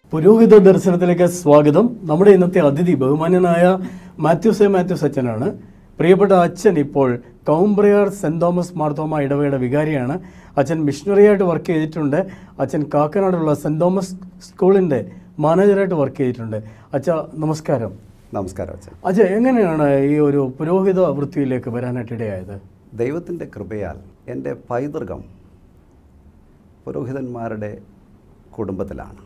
പുരോഹിത ദർശനത്തിലേക്ക് സ്വാഗതം നമ്മുടെ ഇന്നത്തെ അതിഥി ബഹുമാന്യനായ മാത്യൂസ് എ മാത്യൂസ് അച്ഛനാണ് പ്രിയപ്പെട്ട അച്ഛൻ ഇപ്പോൾ കൗംബ്രയാർ സെൻറ് തോമസ് മാർത്തോമ ഇടവയുടെ വികാരിയാണ് അച്ഛൻ മിഷണറിയായിട്ട് വർക്ക് ചെയ്തിട്ടുണ്ട് അച്ഛൻ കാക്കനാടുള്ള സെൻറ് തോമസ് സ്കൂളിൻ്റെ മാനേജറായിട്ട് വർക്ക് ചെയ്തിട്ടുണ്ട് അച്ഛ നമസ്കാരം നമസ്കാരം അച്ഛൻ അച്ഛ എങ്ങനെയാണ് ഈ ഒരു പുരോഹിത വൃത്തിയിലേക്ക് വരാനായിട്ട് ഇടയായത് ദൈവത്തിൻ്റെ കൃപയാൽ എൻ്റെ പൈതൃകം പുരോഹിതന്മാരുടെ കുടുംബത്തിലാണ്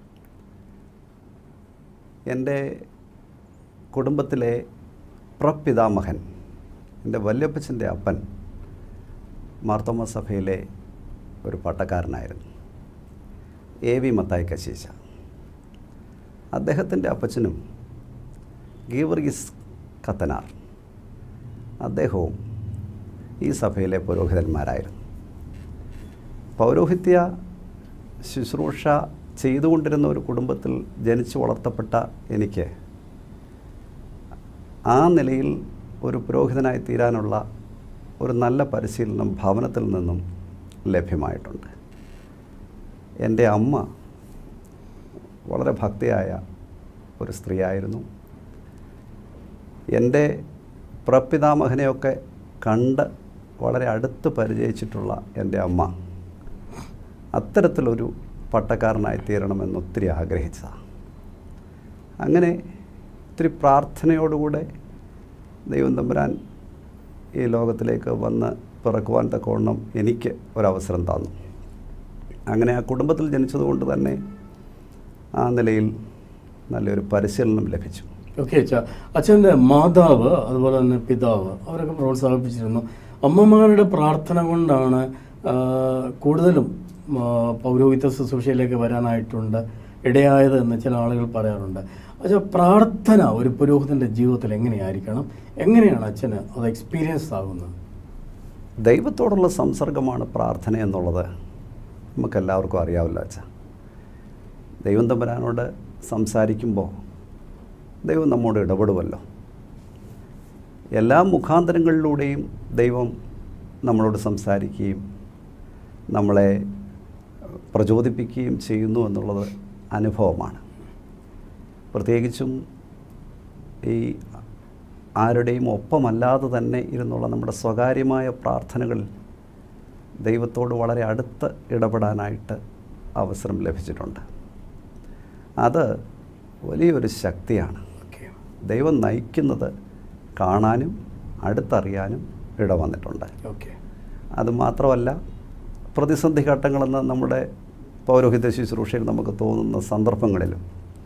എൻ്റെ കുടുംബത്തിലെ പ്രപിതാമഹൻ എൻ്റെ വല്യപ്പച്ചൻ്റെ അപ്പൻ മാർത്തോമ സഭയിലെ ഒരു പട്ടക്കാരനായിരുന്നു എ വി മത്തായി കശീശ അദ്ദേഹത്തിൻ്റെ അപ്പച്ചനും ഗീവർഗീസ് കത്തനാർ അദ്ദേഹവും ഈ സഭയിലെ പുരോഹിതന്മാരായിരുന്നു പൗരോഹിത്യ ശുശ്രൂഷ ചെയ്തുകൊണ്ടിരുന്ന ഒരു കുടുംബത്തിൽ ജനിച്ചു വളർത്തപ്പെട്ട എനിക്ക് ആ നിലയിൽ ഒരു പുരോഹിതനായി തീരാനുള്ള ഒരു നല്ല പരിശീലനം ഭവനത്തിൽ നിന്നും ലഭ്യമായിട്ടുണ്ട് എൻ്റെ അമ്മ വളരെ ഭക്തിയായ ഒരു സ്ത്രീയായിരുന്നു എൻ്റെ പ്രപിതാമഹനെയൊക്കെ കണ്ട് വളരെ അടുത്ത് പരിചയിച്ചിട്ടുള്ള എൻ്റെ അമ്മ അത്തരത്തിലൊരു പട്ടക്കാരനായി തീരണമെന്ന് ഒത്തിരി ആഗ്രഹിച്ചതാണ് അങ്ങനെ ഒത്തിരി പ്രാർത്ഥനയോടുകൂടെ ദൈവം തമ്പുരാൻ ഈ ലോകത്തിലേക്ക് വന്ന് പിറക്കുവാൻ തക്കവണ്ണം എനിക്ക് ഒരവസരം തന്നു അങ്ങനെ ആ കുടുംബത്തിൽ ജനിച്ചതുകൊണ്ട് തന്നെ ആ നിലയിൽ നല്ലൊരു പരിശീലനം ലഭിച്ചു ഓക്കെ അച്ഛ അച്ഛൻ്റെ മാതാവ് അതുപോലെ തന്നെ പിതാവ് അവരൊക്കെ പ്രോത്സാഹിപ്പിച്ചിരുന്നു അമ്മമാരുടെ പ്രാർത്ഥന കൊണ്ടാണ് ആ, കൂടുതലും ആ, പൗരോഹിത്യ ശുശ്രൂഷയിലേക്ക് വരാനായിട്ടുണ്ട് ഇടയായത് എന്ന് ചില ആളുകൾ പറയാറുണ്ട് അച്ഛാ പ്രാർത്ഥന ഒരു പുരോഹിതൻ്റെ ജീവിതത്തിൽ എങ്ങനെയായിരിക്കണം എങ്ങനെയാണ് അച്ഛന് അത് എക്സ്പീരിയൻസ് ആകുന്നത് ദൈവത്തോടുള്ള സംസർഗമാണ് പ്രാർത്ഥന എന്നുള്ളത് നമുക്കെല്ലാവർക്കും അറിയാവില്ല അച്ഛ ദൈവം തമ്പുരാനോട് സംസാരിക്കുമ്പോൾ ദൈവം നമ്മോട് ഇടപെടുമല്ലോ എല്ലാ മുഖാന്തരങ്ങളിലൂടെയും ദൈവം നമ്മളോട് സംസാരിക്കുകയും നമ്മളെ പ്രചോദിപ്പിക്കുകയും ചെയ്യുന്നു എന്നുള്ളത് അനുഭവമാണ് പ്രത്യേകിച്ചും ഈ ആരുടെയും ഒപ്പമല്ലാതെ തന്നെ ഇരുന്നുള്ള നമ്മുടെ സ്വകാര്യമായ പ്രാർത്ഥനകളിൽ ദൈവത്തോട് വളരെ അടുത്ത് ഇടപെടാനായിട്ട് അവസരം ലഭിച്ചിട്ടുണ്ട് അത് വലിയൊരു ശക്തിയാണ് ഓക്കെ ദൈവം നയിക്കുന്നത് കാണാനും അടുത്തറിയാനും ഇടവന്നിട്ടുണ്ട് ഓക്കെ അതുമാത്രമല്ല പ്രതിസന്ധി ഘട്ടങ്ങളെന്ന് നമ്മുടെ പൗരോഹിത്യ ശുശ്രൂഷയിൽ നമുക്ക് തോന്നുന്ന സന്ദർഭങ്ങളിലും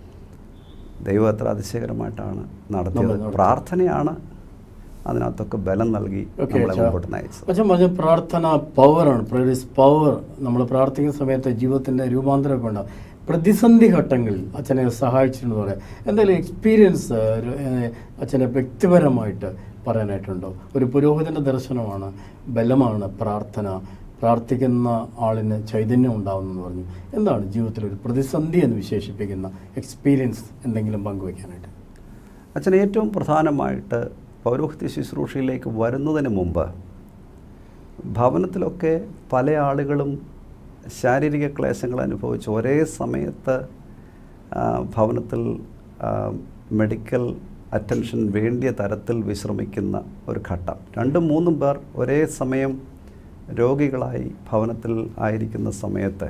ദൈവം എത്ര അതിശയകരമായിട്ടാണ് നടത്തിയത് നടത്തി. പ്രാർത്ഥനയാണ് അതിനകത്തൊക്കെ ബലം നൽകി ഓക്കെ നമ്മളെ മുമ്പോട്ട് നയിച്ചത് അച്ഛൻ പറഞ്ഞ പ്രാർത്ഥന പവറാണ് പ്രയർ ഇസ് പവർ നമ്മൾ പ്രാർത്ഥിക്കുന്ന സമയത്ത് ജീവിതത്തിൻ്റെ രൂപാന്തരമൊക്കെ ഉണ്ടാകും പ്രതിസന്ധി ഘട്ടങ്ങളിൽ അച്ഛനെ സഹായിച്ചിട്ടുണ്ടെന്ന് പറയാം എന്തെങ്കിലും എക്സ്പീരിയൻസ് അച്ഛനെ വ്യക്തിപരമായിട്ട് പറയാനായിട്ടുണ്ടോ ഒരു പുരോഹിതൻ്റെ ദർശനമാണ് ബലമാണ് പ്രാർത്ഥന പ്രാർത്ഥിക്കുന്ന ആളിന് ചൈതന്യം ഉണ്ടാവുമെന്ന് പറഞ്ഞു എന്താണ് ജീവിതത്തിൽ ഒരു പ്രതിസന്ധി എന്ന് വിശേഷിപ്പിക്കുന്ന എക്സ്പീരിയൻസ് എന്തെങ്കിലും പങ്കുവയ്ക്കാനായിട്ട് അച്ഛൻ ഏറ്റവും പ്രധാനമായിട്ട് പൗരോഹിത്യ ശുശ്രൂഷയിലേക്ക് വരുന്നതിന് മുമ്പ് ഭവനത്തിലൊക്കെ പല ആളുകളും ശാരീരിക ക്ലേശങ്ങൾ അനുഭവിച്ച് ഒരേ സമയത്ത് ആ, ഭവനത്തിൽ ആ, മെഡിക്കൽ അറ്റൻഷൻ വേണ്ടിയ തരത്തിൽ വിശ്രമിക്കുന്ന ഒരു ഘട്ടം രണ്ടും മൂന്നും പേർ ഒരേ സമയം രോഗികളായി ഭവനത്തിൽ ആയിരിക്കുന്ന സമയത്ത്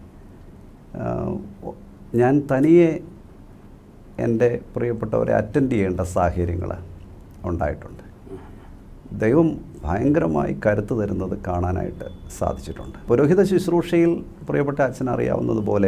ആ, ഒ- ഞാൻ തനിയെ എൻ്റെ പ്രിയപ്പെട്ടവരെ അറ്റൻഡ് ചെയ്യേണ്ട സാഹചര്യങ്ങൾ ഉണ്ടായിട്ടുണ്ട് ദൈവം ഭയങ്കരമായി കരുത്ത് തരുന്നത് കാണാനായിട്ട് സാധിച്ചിട്ടുണ്ട് പുരോഹിത ശുശ്രൂഷയിൽ പ്രിയപ്പെട്ട അച്ഛൻ അറിയാവുന്നതുപോലെ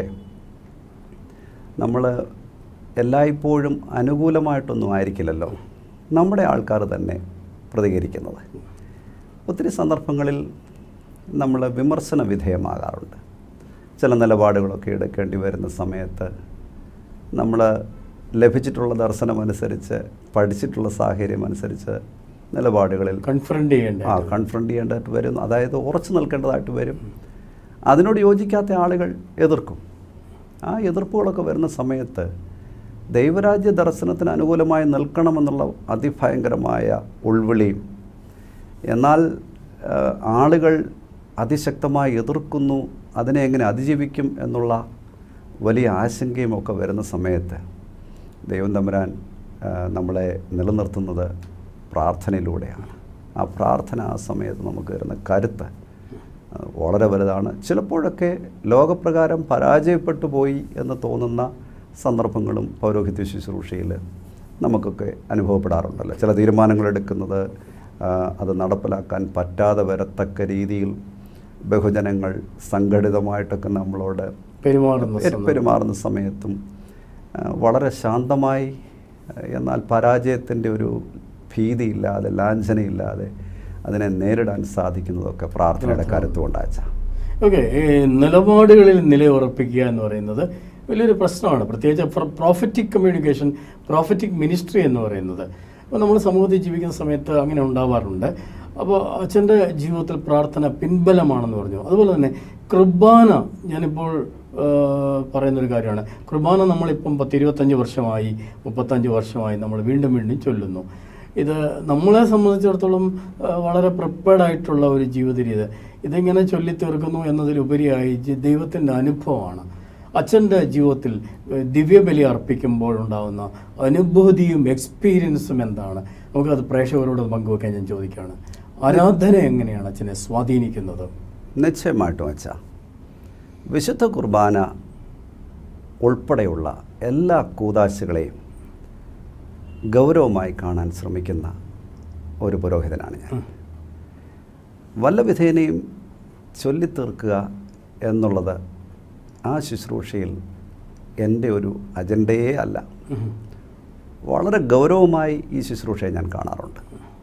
നമ്മൾ എല്ലായ്പ്പോഴും അനുകൂലമായിട്ടൊന്നും ആയിരിക്കില്ലല്ലോ നമ്മുടെ ആൾക്കാർ തന്നെ പ്രതികരിക്കുന്നത് ഒത്തിരി സന്ദർഭങ്ങളിൽ നമ്മൾ വിമർശന വിധേയമാകാറുണ്ട് ചില നിലപാടുകളൊക്കെ എടുക്കേണ്ടി വരുന്ന സമയത്ത് നമ്മൾ ലഭിച്ചിട്ടുള്ള ദർശനമനുസരിച്ച് പഠിച്ചിട്ടുള്ള സാഹചര്യം അനുസരിച്ച് നിലപാടുകളിൽ കൺഫ്രണ്ട് ചെയ്യേണ്ട ആ കൺഫ്രണ്ട് ചെയ്യേണ്ടതായിട്ട് വരും അതായത് ഉറച്ചു നിൽക്കേണ്ടതായിട്ട് വരും അതിനോട് യോജിക്കാത്ത ആളുകൾ എതിർക്കും ആ എതിർപ്പുകളൊക്കെ വരുന്ന സമയത്ത് ദൈവരാജ്യ ദർശനത്തിന് അനുകൂലമായി നിൽക്കണമെന്നുള്ള അതിഭയങ്കരമായ ഉൾവിളിയും എന്നാൽ ആ, ആളുകൾ അതിശക്തമായി എതിർക്കുന്നു അതിനെ എങ്ങനെ അതിജീവിക്കും എന്നുള്ള വലിയ ആശങ്കയും ഒക്കെ വരുന്ന സമയത്ത് ദൈവം തമ്പുരാൻ ആ, നമ്മളെ നിലനിർത്തുന്നത് പ്രാർത്ഥനയിലൂടെയാണ് ആ പ്രാർത്ഥന ആ സമയത്ത് നമുക്ക് വരുന്ന കരുത്ത് ആ, വളരെ വലുതാണ് ചിലപ്പോഴൊക്കെ ലോകപ്രകാരം പരാജയപ്പെട്ടു പോയി എന്ന് തോന്നുന്ന സന്ദർഭങ്ങളും പൗരോഹിത്യ ശുശ്രൂഷയിൽ നമുക്കൊക്കെ അനുഭവപ്പെടാറുണ്ടല്ലോ ചില തീരുമാനങ്ങൾ എടുക്കുന്നത് ആ, അത് നടപ്പിലാക്കാൻ പറ്റാതെ വരത്തക്ക രീതിയിൽ ബഹുജനങ്ങൾ സംഘടിതമായിട്ടൊക്കെ നമ്മളോട് പെരുമാറുന്ന പെരു- പെരുമാറുന്ന സമയത്തും ആ, വളരെ ശാന്തമായി ആ, എന്നാൽ പരാജയത്തിൻ്റെ ഒരു ഭീതിയില്ലാതെ ലാഞ്ചനയില്ലാതെ അതിനെ നേരിടാൻ സാധിക്കുന്നതൊക്കെ പ്രാർത്ഥനയുടെ കരുത്തുകൊണ്ടാച്ച ഓക്കെ നിലപാടുകളിൽ നിലയുറപ്പിക്കുക എന്ന് പറയുന്നത് വലിയൊരു പ്രശ്നമാണ് പ്രത്യേകിച്ച് പ്രോഫറ്റിക് കമ്മ്യൂണിക്കേഷൻ പ്രോഫറ്റിക് മിനിസ്ട്രി എന്ന് പറയുന്നത് അപ്പോൾ നമ്മൾ സമൂഹത്തിൽ ജീവിക്കുന്ന സമയത്ത് അങ്ങനെ ഉണ്ടാവാറുണ്ട് അപ്പോൾ അച്ഛൻ്റെ ജീവിതത്തിൽ പ്രാർത്ഥന പിൻബലമാണെന്ന് പറഞ്ഞു അതുപോലെ തന്നെ കുർബാന ഞാനിപ്പോൾ ആ, പറയുന്നൊരു കാര്യമാണ് കുർബാന നമ്മളിപ്പം പത്ത് ഇരുപത്തഞ്ച് വർഷമായി മുപ്പത്തഞ്ച് വർഷമായി നമ്മൾ വീണ്ടും വീണ്ടും ചൊല്ലുന്നു ഇത് നമ്മളെ സംബന്ധിച്ചിടത്തോളം ആ, വളരെ പ്രിപ്പയർഡ് ആയിട്ടുള്ള ഒരു ജീവിത രീതി ഇതിങ്ങനെ ചൊല്ലിത്തീർക്കുന്നു എന്നതിലുപരിയായി ജി- ദൈവത്തിൻ്റെ അനുഭവമാണ് അച്ഛൻ്റെ ജീവിതത്തിൽ ഏ, ദിവ്യബലി അർപ്പിക്കുമ്പോഴുണ്ടാകുന്ന അനുഭൂതിയും എക്സ്പീരിയൻസും എന്താണ് നമുക്കത് പ്രേക്ഷകരോട് പങ്കുവെക്കാൻ ഞാൻ ചോദിക്കുകയാണ് ആരാധന എങ്ങനെയാണ് അച്ഛനെ സ്വാധീനിക്കുന്നത് നിശ്ചയമായിട്ടും അച്ഛ വിശുദ്ധ കുർബാന ഉൾപ്പെടെയുള്ള എല്ലാ കൂതാശകളെയും ഗൗരവമായി കാണാൻ ശ്രമിക്കുന്ന ഒരു പുരോഹിതനാണ് ഞാൻ വല്ല വിധേനയും ചൊല്ലിത്തീർക്കുക എന്നുള്ളത് ആ ശുശ്രൂഷയിൽ എൻ്റെ ഒരു അജണ്ടയേ അല്ല ഉം. വളരെ ഗൗരവമായി ഈ ശുശ്രൂഷയെ ഞാൻ കാണാറുണ്ട്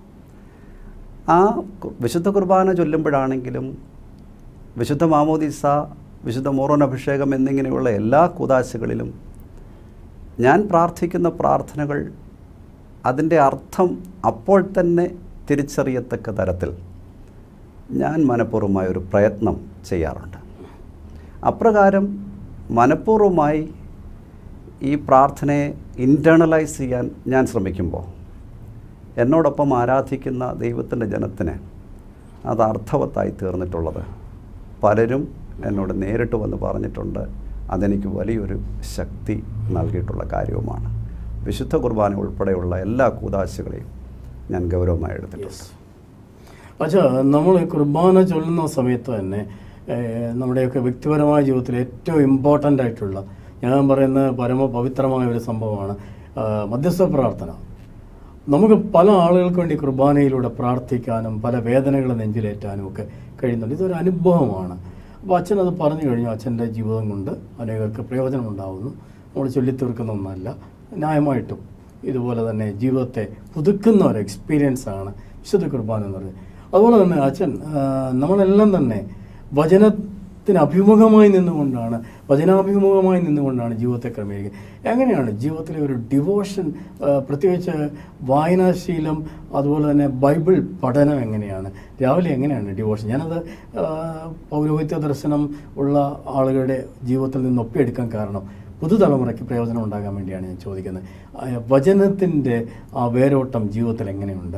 ആ കു- വിശുദ്ധ കുർബാന ചൊല്ലുമ്പോഴാണെങ്കിലും വിശുദ്ധ മാമോദിസ വിശുദ്ധ മോറോൻ അഭിഷേകം എന്നിങ്ങനെയുള്ള എല്ലാ കുതാശകളിലും ഞാൻ പ്രാർത്ഥിക്കുന്ന പ്രാർത്ഥനകൾ അതിൻ്റെ അർത്ഥം അപ്പോൾ തന്നെ തിരിച്ചറിയത്തക്ക തരത്തിൽ ഞാൻ മനഃപൂർവ്വമായ ഒരു പ്രയത്നം ചെയ്യാറുണ്ട് അപ്രകാരം മനഃപൂർവ്വമായി ഈ പ്രാർത്ഥനയെ ഇൻറ്റേണലൈസ് ചെയ്യാൻ ഞാൻ ശ്രമിക്കുമ്പോൾ എന്നോടൊപ്പം ആരാധിക്കുന്ന ദൈവത്തിൻ്റെ ജനത്തിന് അത് അർത്ഥവത്തായി തീർന്നിട്ടുള്ളത് പലരും എന്നോട് നേരിട്ട് വന്ന് പറഞ്ഞിട്ടുണ്ട് അതെനിക്ക് വലിയൊരു ശക്തി നൽകിയിട്ടുള്ള കാര്യവുമാണ് വിശുദ്ധ കുർബാന ഉൾപ്പെടെയുള്ള എല്ലാ കൂതാശകളെയും ഞാൻ ഗൗരവമായി എടുത്തിട്ടുണ്ട് അച്ഛാ നമ്മൾ കുർബാന ചൊല്ലുന്ന സമയത്ത് തന്നെ ഏഹ്, നമ്മുടെയൊക്കെ വ്യക്തിപരമായ ജീവിതത്തിൽ ഏറ്റവും ഇമ്പോർട്ടൻ്റ് ആയിട്ടുള്ള ഞാൻ പറയുന്ന പരമപവിത്രമായ ഒരു സംഭവമാണ് ആ, മധ്യസ്ഥ പ്രാർത്ഥന നമുക്ക് പല ആളുകൾക്ക് വേണ്ടി കുർബാനയിലൂടെ പ്രാർത്ഥിക്കാനും പല വേദനകൾ നെഞ്ചിലേറ്റാനും ഒക്കെ കഴിയുന്നുണ്ട് ഇതൊരു അനുഭവമാണ് അപ്പോൾ അച്ഛൻ അത് പറഞ്ഞു കഴിഞ്ഞു അച്ഛൻ്റെ ജീവിതം കൊണ്ട് അനേകർക്ക് പ്രയോജനം ഉണ്ടാവുന്നു നമ്മൾ ചൊല്ലിത്തീർക്കുന്ന ഒന്നല്ല ന്യായമായിട്ടും ഇതുപോലെ തന്നെ ജീവിതത്തെ പുതുക്കുന്ന ഒരു എക്സ്പീരിയൻസ് ആണ് വിശുദ്ധ കുർബാന എന്ന് പറയുന്നത് അതുപോലെ തന്നെ അച്ഛൻ ആ, നമ്മളെല്ലാം തന്നെ വചനത്തിന് അഭിമുഖമായി നിന്നുകൊണ്ടാണ് വചനാഭിമുഖമായി നിന്നുകൊണ്ടാണ് ജീവിതത്തെ ക്രമീകരിക്കുക എങ്ങനെയാണ് ജീവിതത്തിലെ ഒരു ഡിവോഷൻ പ്രത്യേകിച്ച് വായനാശീലം അതുപോലെ തന്നെ ബൈബിൾ പഠനം എങ്ങനെയാണ് രാവിലെ എങ്ങനെയാണ് ഡിവോഷൻ ഞാനത് ആ, പൗരോഹിത്യ ദർശനം ഉള്ള ആളുകളുടെ ജീവിതത്തിൽ നിന്ന് ഒപ്പിയെടുക്കാൻ കാരണം പുതുതലമുറയ്ക്ക് പ്രയോജനം ഉണ്ടാകാൻ വേണ്ടിയാണ് ഞാൻ ചോദിക്കുന്നത് ആ, വചനത്തിൻ്റെ ആ വേരോട്ടം ജീവിതത്തിൽ എങ്ങനെയുണ്ട്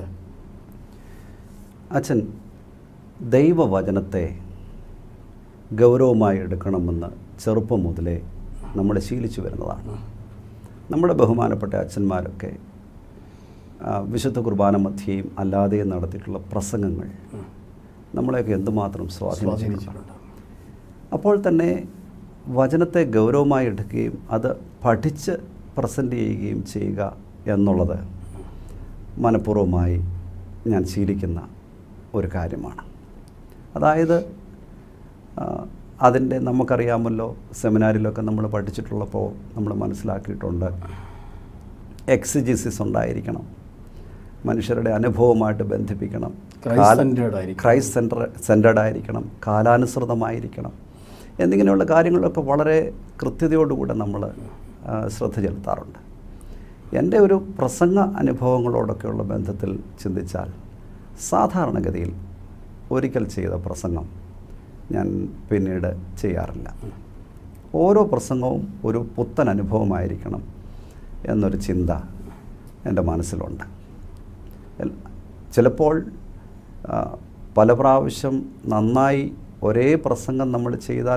അച്ഛൻ ദൈവവചനത്തെ ഗൗരവമായി എടുക്കണമെന്ന് ചെറുപ്പം മുതലേ നമ്മൾ ശീലിച്ചു വരുന്നതാണ് നമ്മുടെ ബഹുമാനപ്പെട്ട അച്ഛന്മാരൊക്കെ ആ, വിശുദ്ധ കുർബാന മധ്യയും അല്ലാതെയും നടത്തിയിട്ടുള്ള പ്രസംഗങ്ങൾ നമ്മളെയൊക്കെ എന്തുമാത്രം സ്വാധീനിച്ചിട്ടുണ്ട് സ്വാധീനിച്ചിട്ടുണ്ട് അപ്പോൾ തന്നെ വചനത്തെ ഗൗരവമായി എടുക്കുകയും അത് പഠിച്ച് പ്രസൻറ്റ് ചെയ്യുകയും ചെയ്യുക എന്നുള്ളത് മനഃപൂർവ്വമായി ഞാൻ ശീലിക്കുന്ന ഒരു കാര്യമാണ് അതായത് അതിൻ്റെ നമുക്കറിയാമല്ലോ സെമിനാരിലൊക്കെ നമ്മൾ പഠിച്ചിട്ടുള്ളപ്പോൾ നമ്മൾ മനസ്സിലാക്കിയിട്ടുണ്ട് എക്സിജിസിസ് ഉണ്ടായിരിക്കണം മനുഷ്യരുടെ അനുഭവമായിട്ട് ബന്ധിപ്പിക്കണം Christ കാല- centered ആയിരിക്കണം. ക്രൈസ്റ്റ് സെൻറ്റർ സെൻറ്റേഡ് ആയിരിക്കണം കാലാനുസൃതമായിരിക്കണം എന്നിങ്ങനെയുള്ള കാര്യങ്ങളൊക്കെ വളരെ കൃത്യതയോടുകൂടെ നമ്മൾ ആ, ശ്രദ്ധ ചെലുത്താറുണ്ട് എൻ്റെ ഒരു പ്രസംഗ അനുഭവങ്ങളോടൊക്കെയുള്ള ബന്ധത്തിൽ ചിന്തിച്ചാൽ സാധാരണഗതിയിൽ ഒരിക്കൽ ചെയ്ത പ്രസംഗം ഞാൻ പിന്നീട് ചെയ്യാറില്ല ഓരോ പ്രസംഗവും ഒരു പുത്തൻ അനുഭവമായിരിക്കണം എന്നൊരു ചിന്ത എൻ്റെ മനസ്സിലുണ്ട് എൽ- ചിലപ്പോൾ ആ, പല പ്രാവശ്യം നന്നായി ഒരേ പ്രസംഗം നമ്മൾ ചെയ്താൽ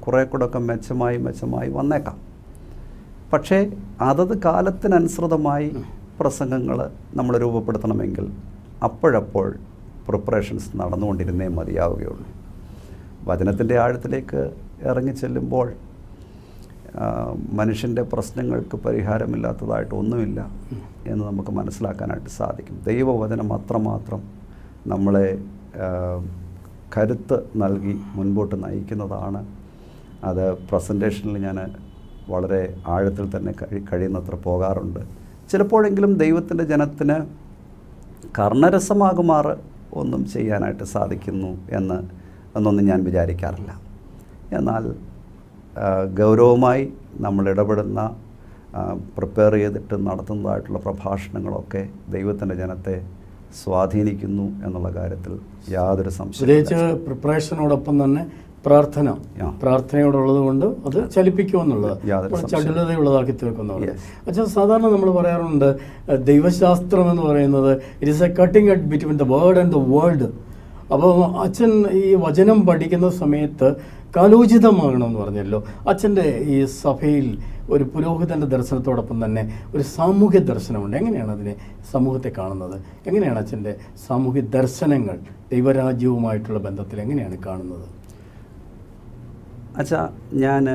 കുറേ കൂടെ ഒക്കെ മെച്ചമായി മെച്ചമായി വന്നേക്കാം പക്ഷേ അതത് കാലത്തിനനുസൃതമായി പ്രസംഗങ്ങൾ നമ്മൾ രൂപപ്പെടുത്തണമെങ്കിൽ അപ്പോഴപ്പോൾ പ്രിപ്പറേഷൻസ് നടന്നുകൊണ്ടിരുന്നേ മതിയാവുകയുള്ളൂ വചനത്തിൻ്റെ ആഴത്തിലേക്ക് ഇറങ്ങിച്ചെല്ലുമ്പോൾ ആ, മനുഷ്യൻ്റെ പ്രശ്നങ്ങൾക്ക് പരിഹാരമില്ലാത്തതായിട്ട് ഒന്നുമില്ല എന്ന് നമുക്ക് മനസ്സിലാക്കാനായിട്ട് സാധിക്കും ദൈവവചനം അത്രമാത്രം നമ്മളെ ആ, കരുത്ത് നൽകി മുൻപോട്ട് നയിക്കുന്നതാണ് അത് പ്രസൻറ്റേഷനിൽ ഞാൻ വളരെ ആഴത്തിൽ തന്നെ കഴി കഴിയുന്നത്ര പോകാറുണ്ട് ചിലപ്പോഴെങ്കിലും ദൈവത്തിൻ്റെ ജനത്തിന് കർണരസമാകുമാറ് ഒന്നും ചെയ്യാനായിട്ട് സാധിക്കുന്നു എന്ന് എന്നൊന്നും ഞാൻ വിചാരിക്കാറില്ല എന്നാൽ ആ, ഗൗരവമായി നമ്മൾ ഇടപെടുന്ന പ്രിപ്പയർ ചെയ്തിട്ട് നടത്തുന്നതായിട്ടുള്ള പ്രഭാഷണങ്ങളൊക്കെ ദൈവത്തിൻ്റെ ജനത്തെ സ്വാധീനിക്കുന്നു എന്നുള്ള കാര്യത്തിൽ യാതൊരു പ്രത്യേകിച്ച് സംശയവും പ്രിപ്പറേഷനോടൊപ്പം തന്നെ പ്രാർത്ഥന ആ. പ്രാർത്ഥനയോടുള്ളത് കൊണ്ട് അത് ചലിപ്പിക്കുമെന്നുള്ളത് യാതൊരു അപ്പോൾ സംശയവും. ചടുലതയുള്ളതാക്കി തീർക്കുന്നതാണ് Yes. അച്ഛൻ സാധാരണ നമ്മൾ പറയാറുണ്ട് അഹ് ദൈവശാസ്ത്രം എന്ന് പറയുന്നത് it is a cutting at between the word and the world അപ്പോൾ അച്ഛൻ ഈ വചനം പഠിക്കുന്ന സമയത്ത് കാലോചിതമാകണമെന്ന് പറഞ്ഞല്ലോ അച്ഛൻ്റെ ഈ സഭയിൽ ഒരു പുരോഹിതൻ്റെ ദർശനത്തോടൊപ്പം തന്നെ ഒരു സാമൂഹ്യ ദർശനമുണ്ട് എങ്ങനെയാണ് അതിനെ സമൂഹത്തെ കാണുന്നത് എങ്ങനെയാണ് അച്ഛൻ്റെ സാമൂഹ്യ ദർശനങ്ങൾ ദൈവരാജ്യവുമായിട്ടുള്ള ബന്ധത്തിൽ എങ്ങനെയാണ് കാണുന്നത് അച്ഛാ ഞാൻ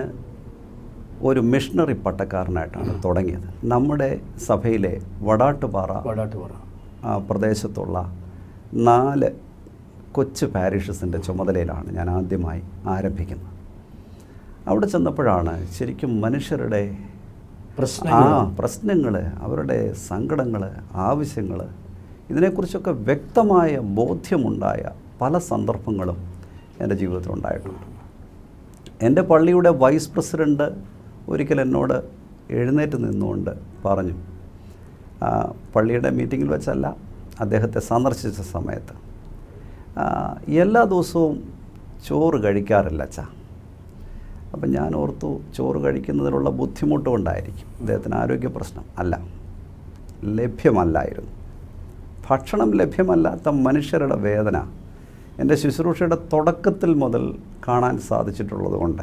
ഒരു മിഷണറി പട്ടക്കാരനായിട്ടാണ് തുടങ്ങിയത് നമ്മുടെ സഭയിലെ വടാട്ടുപാറ വടാട്ട് പറ ആ പ്രദേശത്തുള്ള നാല് കൊച്ചു പാരിഷസിൻ്റെ ചുമതലയിലാണ് ഞാൻ ആദ്യമായി ആരംഭിക്കുന്നത് അവിടെ ചെന്നപ്പോഴാണ് ശരിക്കും മനുഷ്യരുടെ ആ പ്രശ്നങ്ങൾ പ്രശ്നങ്ങൾ അവരുടെ സങ്കടങ്ങൾ ആവശ്യങ്ങൾ ഇതിനെക്കുറിച്ചൊക്കെ വ്യക്തമായ ബോധ്യമുണ്ടായ പല സന്ദർഭങ്ങളും എൻ്റെ ജീവിതത്തിൽ ഉണ്ടായിട്ടുണ്ട് എൻ്റെ പള്ളിയുടെ വൈസ് പ്രസിഡൻ്റ് ഒരിക്കൽ എന്നോട് എഴുന്നേറ്റ് നിന്നുകൊണ്ട് പറഞ്ഞു ആ, പള്ളിയുടെ മീറ്റിങ്ങിൽ വെച്ചല്ല അദ്ദേഹത്തെ സന്ദർശിച്ച സമയത്ത് ആ, എല്ലാ ദിവസവും ചോറ് കഴിക്കാറില്ല അച്ഛാ അപ്പം ഞാൻ ഓർത്തു ചോറ് കഴിക്കുന്നതിലുള്ള ബുദ്ധിമുട്ട് കൊണ്ടായിരിക്കും അദ്ദേഹത്തിന് ആരോഗ്യ പ്രശ്നം അല്ല ലഭ്യമല്ലായിരുന്നു ഭക്ഷണം ലഭ്യമല്ലാത്ത മനുഷ്യരുടെ വേദന എൻ്റെ ശുശ്രൂഷയുടെ തുടക്കത്തിൽ മുതൽ കാണാൻ സാധിച്ചിട്ടുള്ളത് കൊണ്ട്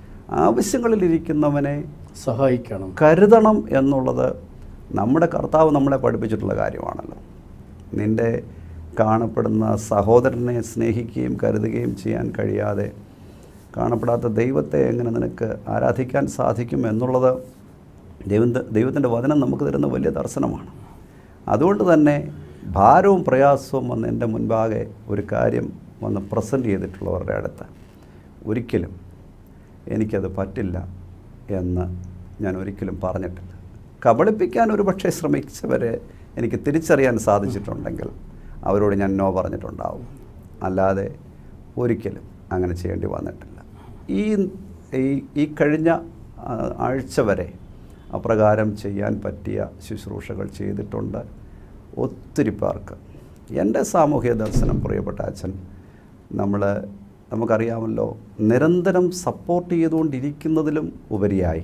ആവശ്യങ്ങളിലിരിക്കുന്നവനെ സഹായിക്കണം കരുതണം എന്നുള്ളത് നമ്മുടെ കർത്താവ് നമ്മളെ പഠിപ്പിച്ചിട്ടുള്ള കാര്യമാണല്ലോ നിൻ്റെ കാണപ്പെടുന്ന സഹോദരനെ സ്നേഹിക്കുകയും കരുതുകയും ചെയ്യാൻ കഴിയാതെ കാണപ്പെടാത്ത ദൈവത്തെ എങ്ങനെ നിനക്ക് ആരാധിക്കാൻ സാധിക്കും എന്നുള്ളത് ദൈവം ദൈവത്തിൻ്റെ വചനം നമുക്ക് തരുന്ന വലിയ ദർശനമാണ് അതുകൊണ്ട് തന്നെ ഭാരവും പ്രയാസവും വന്ന് എൻ്റെ മുൻപാകെ ഒരു കാര്യം വന്ന് പ്രസൻറ്റ് ചെയ്തിട്ടുള്ളവരുടെ അടുത്ത് ഒരിക്കലും എനിക്കത് പറ്റില്ല എന്ന് ഞാൻ ഒരിക്കലും പറഞ്ഞിട്ടില്ല കബളിപ്പിക്കാൻ ഒരു പക്ഷേ ശ്രമിച്ചവരെ എനിക്ക് തിരിച്ചറിയാൻ സാധിച്ചിട്ടുണ്ടെങ്കിൽ അവരോട് ഞാൻ നോ പറഞ്ഞിട്ടുണ്ടാവും അല്ലാതെ ഒരിക്കലും അങ്ങനെ ചെയ്യേണ്ടി വന്നിട്ടില്ല ഈ ഈ ഈ കഴിഞ്ഞ ആ, ആഴ്ച വരെ അപ്രകാരം ചെയ്യാൻ പറ്റിയ ശുശ്രൂഷകൾ ചെയ്തിട്ടുണ്ട് ഒത്തിരി പേർക്ക് എൻ്റെ സാമൂഹ്യ ദർശനം പ്രിയപ്പെട്ട അച്ഛൻ നമ്മൾ നമുക്കറിയാമല്ലോ നിരന്തരം സപ്പോർട്ട് ചെയ്തുകൊണ്ടിരിക്കുന്നതിലും ഉപരിയായി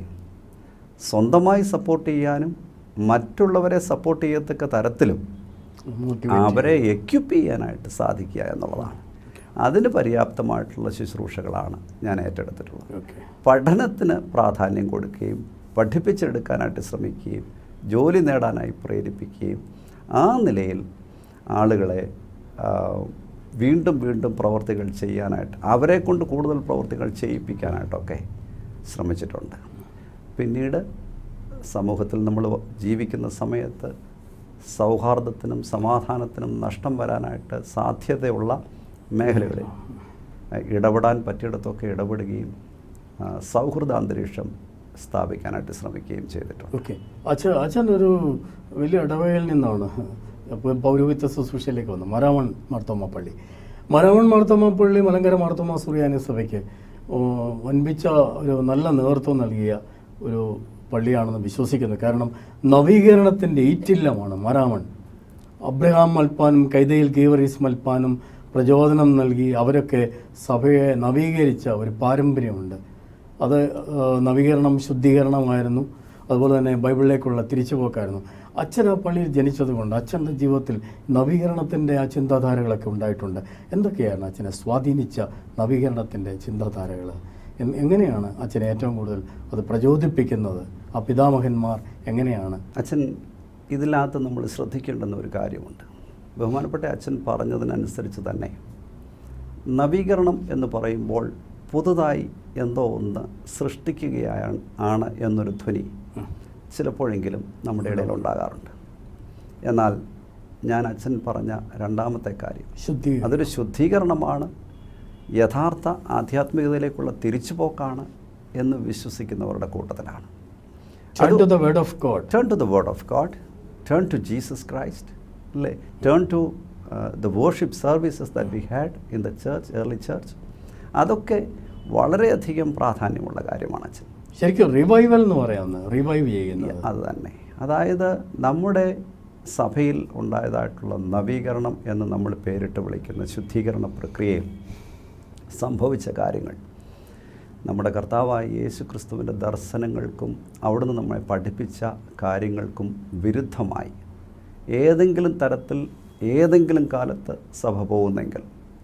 സ്വന്തമായി സപ്പോർട്ട് ചെയ്യാനും മറ്റുള്ളവരെ സപ്പോർട്ട് ചെയ്യത്തക്ക തരത്തിലും മോട്ടിവേറ്റ് അവരെ എക്യുപ്പ് ചെയ്യാനായിട്ട് സാധിക്കുക എന്നുള്ളതാണ് അതിന് പര്യാപ്തമായിട്ടുള്ള ശുശ്രൂഷകളാണ് ഞാൻ ഏറ്റെടുത്തിട്ടുള്ളത് ഓക്കെ പഠനത്തിന് പ്രാധാന്യം കൊടുക്കുകയും പഠിപ്പിച്ചെടുക്കാനായിട്ട് ശ്രമിക്കുകയും ജോലി നേടാനായി പ്രേരിപ്പിക്കുകയും ആ നിലയിൽ ആളുകളെ ആ, വീണ്ടും വീണ്ടും പ്രവർത്തികൾ ചെയ്യാനായിട്ട് അവരെ കൊണ്ട് കൂടുതൽ പ്രവർത്തികൾ ചെയ്യിപ്പിക്കാനായിട്ടൊക്കെ ശ്രമിച്ചിട്ടുണ്ട് പിന്നീട് സമൂഹത്തിൽ നമ്മൾ ജീവിക്കുന്ന സമയത്ത് സൗഹാർദ്ദത്തിനും സമാധാനത്തിനും നഷ്ടം വരാനായിട്ട് സാധ്യതയുള്ള മേഖലകളിൽ ആ, ഇടപെടാൻ പറ്റിയിടത്തൊക്കെ ഇടപെടുകയും ആ, സൗഹൃദ അന്തരീക്ഷം സ്ഥാപിക്കാനായിട്ട് ശ്രമിക്കുകയും ചെയ്തിട്ടുണ്ട് ഓക്കെ അച്ഛൻ അച്ഛൻ ഒരു വലിയ ഇടവകയിൽ നിന്നാണ് അപ്പോൾ പൗരോഹിത്യ ശുശ്രൂഷയിലേക്ക് വന്നു മരാമൺ മാർത്തോമ പള്ളി മരാമൺ മാർത്തോമ പള്ളി മലങ്കര മാർത്തോമ സുറിയാനി സഭയ്ക്ക് ഓ, വൻപിച്ച ഒരു നല്ല നേതൃത്വം നൽകിയ ഒരു പള്ളിയാണെന്ന് വിശ്വസിക്കുന്നു കാരണം നവീകരണത്തിൻ്റെ ഈറ്റില്ലമാണ് മരാമൺ അബ്രഹാം മൽപ്പാനും കൈതയിൽ ഗീവറീസ് മൽപ്പാനും പ്രചോദനം നൽകി അവരൊക്കെ സഭയെ നവീകരിച്ച ഒരു പാരമ്പര്യമുണ്ട് അത് ആ, നവീകരണം ശുദ്ധീകരണമായിരുന്നു അതുപോലെ തന്നെ ബൈബിളിലേക്കുള്ള തിരിച്ചുപോക്കായിരുന്നു അച്ഛൻ ആ പള്ളിയിൽ ജനിച്ചതുകൊണ്ട് അച്ഛൻ്റെ ജീവിതത്തിൽ നവീകരണത്തിൻ്റെ ആ ചിന്താധാരകളൊക്കെ ഉണ്ടായിട്ടുണ്ട് എന്തൊക്കെയാണ് അച്ഛനെ സ്വാധീനിച്ച നവീകരണത്തിൻ്റെ ചിന്താധാരകൾ എൻ- എങ്ങനെയാണ് അച്ഛനെ ഏറ്റവും കൂടുതൽ അത് പ്രചോദിപ്പിക്കുന്നത് ആ പിതാമഹന്മാർ എങ്ങനെയാണ് അച്ഛൻ ഇതിനകത്ത് നമ്മൾ ശ്രദ്ധിക്കേണ്ടുന്ന ഒരു കാര്യമുണ്ട് ബഹുമാനപ്പെട്ട അച്ഛൻ പറഞ്ഞതിനനുസരിച്ച് തന്നെ നവീകരണം എന്ന് പറയുമ്പോൾ പുതുതായി എന്തോ ഒന്ന് സൃഷ്ടിക്കുകയാണ് ആണ് എന്നൊരു ധ്വനി ചിലപ്പോഴെങ്കിലും നമ്മുടെ ഇടയിൽ ഉണ്ടാകാറുണ്ട് എന്നാൽ ഞാൻ അച്ഛൻ പറഞ്ഞ രണ്ടാമത്തെ കാര്യം ശുദ്ധി അതൊരു ശുദ്ധീകരണമാണ് യഥാർത്ഥ ആധ്യാത്മികതയിലേക്കുള്ള തിരിച്ചുപോക്കാണ് എന്ന് വിശ്വസിക്കുന്നവരുടെ കൂട്ടത്തിലാണ് turn to the word of God turn to the word of God turn to Jesus Christ അല്ലേ turn to the worship services that we had in the church early church അതൊക്കെ വളരെയധികം പ്രാധാന്യമുള്ള കാര്യമാണ് അച്ഛൻ ശരിക്കും റിവൈവൽ എന്ന് പറയാവുന്നത് റിവൈവ് ചെയ്യുന്നത് അത് തന്നെ അതായത് നമ്മുടെ സഭയിൽ ഉണ്ടായതായിട്ടുള്ള നവീകരണം എന്ന് നമ്മൾ പേരിട്ട് വിളിക്കുന്ന ശുദ്ധീകരണ പ്രക്രിയയിൽ സംഭവിച്ച കാര്യങ്ങൾ നമ്മുടെ കർത്താവായ യേശു ക്രിസ്തുവിൻ്റെ ദർശനങ്ങൾക്കും അവിടുന്ന് നമ്മളെ പഠിപ്പിച്ച കാര്യങ്ങൾക്കും വിരുദ്ധമായി ഏതെങ്കിലും തരത്തിൽ ഏതെങ്കിലും കാലത്ത് സഭ പോകുന്നെങ്കിൽ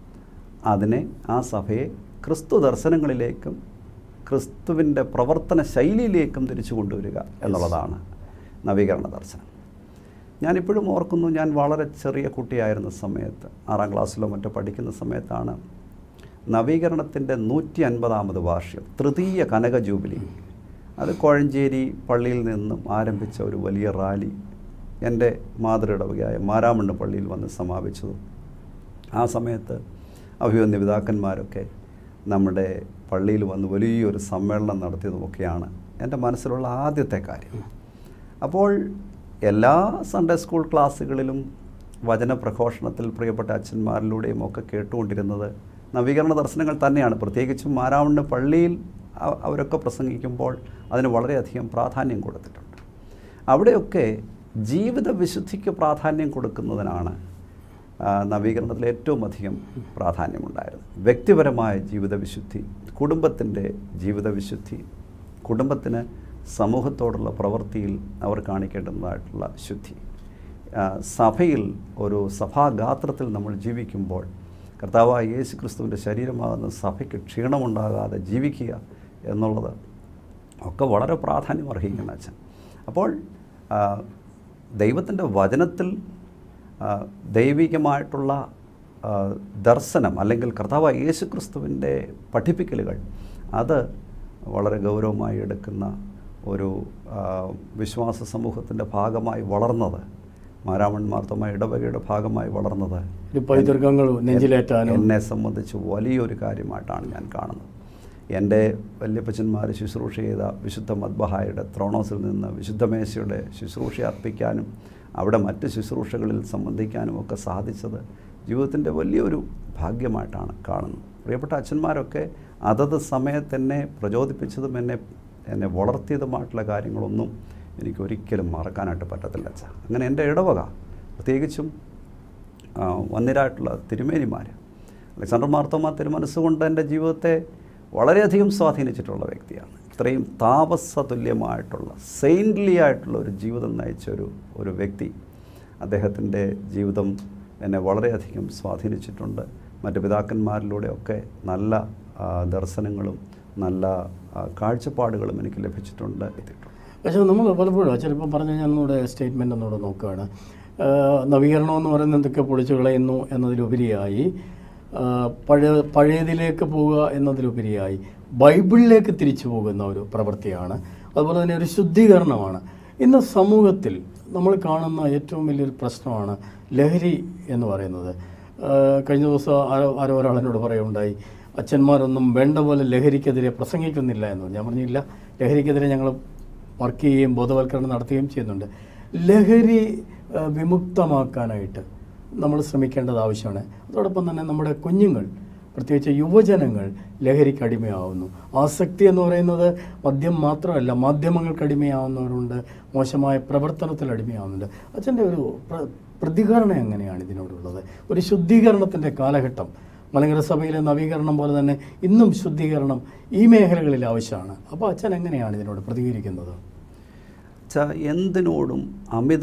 അതിനെ ആ സഭയെ ക്രിസ്തു ദർശനങ്ങളിലേക്കും ക്രിസ്തുവിൻ്റെ പ്രവർത്തന ശൈലിയിലേക്കും തിരിച്ചു കൊണ്ടുവരിക എന്നുള്ളതാണ് നവീകരണ ദർശനം ഞാനിപ്പോഴും ഓർക്കുന്നു ഞാൻ വളരെ ചെറിയ കുട്ടിയായിരുന്ന സമയത്ത് ആറാം ക്ലാസ്സിലോ മറ്റോ പഠിക്കുന്ന സമയത്താണ് നവീകരണത്തിൻ്റെ നൂറ്റി അൻപതാമത് വാർഷികം തൃതീയ കനക ജൂബിലി അത് കോഴഞ്ചേരി പള്ളിയിൽ നിന്നും ആരംഭിച്ച ഒരു വലിയ റാലി എൻ്റെ മാതൃയിടവകയായ മാരാമണ്ണ് പള്ളിയിൽ വന്ന് സമാപിച്ചതും ആ സമയത്ത് അഭിവന്യ പിതാക്കന്മാരൊക്കെ നമ്മുടെ പള്ളിയിൽ വന്ന് വലിയൊരു സമ്മേളനം നടത്തിയതുമൊക്കെയാണ് എൻ്റെ മനസ്സിലുള്ള ആദ്യത്തെ കാര്യം അപ്പോൾ എല്ലാ സൺഡേ സ്കൂൾ ക്ലാസ്സുകളിലും വചനപ്രഘോഷണത്തിൽ പ്രിയപ്പെട്ട അച്ഛന്മാരിലൂടെയും ഒക്കെ കേട്ടുകൊണ്ടിരുന്നത് നവീകരണ ദർശനങ്ങൾ തന്നെയാണ് പ്രത്യേകിച്ചും മാരാവണ്ണ് പള്ളിയിൽ അ- അവരൊക്കെ പ്രസംഗിക്കുമ്പോൾ അതിന് വളരെയധികം പ്രാധാന്യം കൊടുത്തിട്ടുണ്ട് അവിടെയൊക്കെ ജീവിത വിശുദ്ധിക്ക് പ്രാധാന്യം കൊടുക്കുന്നതിനാണ് ആ, നവീകരണത്തിൽ ഏറ്റവും അധികം പ്രാധാന്യമുണ്ടായിരുന്നു വ്യക്തിപരമായ ജീവിത വിശുദ്ധി കുടുംബത്തിൻ്റെ ജീവിത വിശുദ്ധി കുടുംബത്തിന് സമൂഹത്തോടുള്ള പ്രവൃത്തിയിൽ അവർ കാണിക്കേണ്ടതായിട്ടുള്ള ശുദ്ധി ആ, സഭയിൽ ഒരു സഭാഗാത്രത്തിൽ നമ്മൾ ജീവിക്കുമ്പോൾ കർത്താവായ യേശു ക്രിസ്തുവിൻ്റെ ശരീരമാകുന്ന സഭയ്ക്ക് ക്ഷീണമുണ്ടാകാതെ ജീവിക്കുക എന്നുള്ളത് ഒക്കെ വളരെ പ്രാധാന്യം അർഹിക്കുന്ന അച്ഛൻ അപ്പോൾ ദൈവത്തിൻ്റെ വചനത്തിൽ ആ, ദൈവികമായിട്ടുള്ള ആ, ദർശനം അല്ലെങ്കിൽ കർത്താവായ യേശു ക്രിസ്തുവിൻ്റെ പഠിപ്പിക്കലുകൾ അത് വളരെ ഗൗരവമായി എടുക്കുന്ന ഒരു ആ, വിശ്വാസ സമൂഹത്തിൻ്റെ ഭാഗമായി വളർന്നത് മാരാമൺ മാർത്തമായ ഇടവകയുടെ ഭാഗമായി വളർന്നത് ഒരു പൈതൃകങ്ങൾ നെഞ്ചിലേറ്റാനും എന്നെ സംബന്ധിച്ച് വലിയൊരു കാര്യമായിട്ടാണ് ഞാൻ കാണുന്നത് എൻ്റെ വല്യപ്പച്ചന്മാർ ശുശ്രൂഷ ചെയ്ത വിശുദ്ധ മദ്ബഹായുടെ ത്രോണോസിൽ നിന്ന് വിശുദ്ധ മേശയുടെ ശുശ്രൂഷ അർപ്പിക്കാനും അവിടെ മറ്റ് ശുശ്രൂഷകളിൽ സംബന്ധിക്കാനും ഒക്കെ സാധിച്ചത് ജീവിതത്തിൻ്റെ വലിയൊരു ഭാഗ്യമായിട്ടാണ് കാണുന്നത് പ്രിയപ്പെട്ട അച്ഛന്മാരൊക്കെ അതത് സമയത്ത് എന്നെ പ്രചോദിപ്പിച്ചതും എന്നെ എന്നെ വളർത്തിയതുമായിട്ടുള്ള കാര്യങ്ങളൊന്നും എനിക്ക് ഒരിക്കലും മറക്കാനായിട്ട് പറ്റത്തില്ല അച്ഛാ അങ്ങനെ എൻ്റെ ഇടവക പ്രത്യേകിച്ചും ആ, വന്നിരായിട്ടുള്ള തിരുമേനിമാർ അലക്സാണ്ടർ മാർത്തോമ തിരുമനസ്സുകൊണ്ട് എൻ്റെ ജീവിതത്തെ വളരെയധികം സ്വാധീനിച്ചിട്ടുള്ള വ്യക്തിയാണ് ഇത്രയും താപസതുല്യമായിട്ടുള്ള സെയിൻറ്റ്ലി ആയിട്ടുള്ള ഒരു ജീവിതം നയിച്ച ഒരു ഒരു വ്യക്തി അദ്ദേഹത്തിൻ്റെ ജീവിതം എന്നെ വളരെയധികം സ്വാധീനിച്ചിട്ടുണ്ട് മറ്റ് പിതാക്കന്മാരിലൂടെയൊക്കെ നല്ല ആ, ദർശനങ്ങളും നല്ല ആ, കാഴ്ചപ്പാടുകളും എനിക്ക് ലഭിച്ചിട്ടുണ്ട് എത്തിയിട്ടുണ്ട് പക്ഷേ നമ്മൾ പലപ്പോഴും ചിലപ്പോൾ പറഞ്ഞ ഞാൻ ഒന്നുകൂടെ സ്റ്റേറ്റ്മെൻ്റ് ഒന്നുകൂടെ നോക്കുകയാണ് ആ, നവീകരണം എന്ന് പറയുന്നത് എന്തൊക്കെ പൊളിച്ചു കളയുന്നു എന്നതിലുപരിയായി ആ, പഴയ പഴയതിലേക്ക് പോവുക എന്നതിലുപരിയായി ബൈബിളിലേക്ക് തിരിച്ചു പോകുന്ന ഒരു പ്രവൃത്തിയാണ് അതുപോലെ തന്നെ ഒരു ശുദ്ധീകരണമാണ് ഇന്ന് സമൂഹത്തിൽ നമ്മൾ കാണുന്ന ഏറ്റവും വലിയൊരു പ്രശ്നമാണ് ലഹരി എന്ന് പറയുന്നത് ആ, കഴിഞ്ഞ ദിവസം ആരോ ആരോ ഒരാൾ എന്നോട് പറയുണ്ടായി അച്ഛന്മാരൊന്നും വേണ്ട പോലെ ലഹരിക്കെതിരെ പ്രസംഗിക്കുന്നില്ല എന്ന് പറഞ്ഞു. ഞാൻ പറഞ്ഞില്ല ലഹരിക്കെതിരെ ഞങ്ങൾ വർക്ക് ചെയ്യുകയും ബോധവൽക്കരണം നടത്തുകയും ചെയ്യുന്നുണ്ട് ലഹരി ആ, വിമുക്തമാക്കാനായിട്ട് നമ്മൾ ശ്രമിക്കേണ്ടത് ആവശ്യമാണ് അതോടൊപ്പം തന്നെ നമ്മുടെ കുഞ്ഞുങ്ങൾ പ്രത്യേകിച്ച് യുവജനങ്ങൾ ലഹരിക്ക് അടിമയാവുന്നു ആസക്തി എന്ന് പറയുന്നത് മദ്യം മാത്രമല്ല മാധ്യമങ്ങൾക്ക് അടിമയാവുന്നവരുണ്ട് മോശമായ പ്രവർത്തനത്തിൽ അടിമയാവുന്നുണ്ട് അച്ഛൻ്റെ ഒരു പ്ര- പ്രതികരണം എങ്ങനെയാണ് ഇതിനോടുള്ളത് ഒരു ശുദ്ധീകരണത്തിൻ്റെ കാലഘട്ടം മലങ്കര സഭയിലെ നവീകരണം പോലെ തന്നെ ഇന്നും ശുദ്ധീകരണം ഈ മേഖലകളിൽ ആവശ്യമാണ് അപ്പോൾ അച്ഛൻ എങ്ങനെയാണ് ഇതിനോട് പ്രതികരിക്കുന്നത് ച എന്തിനോടും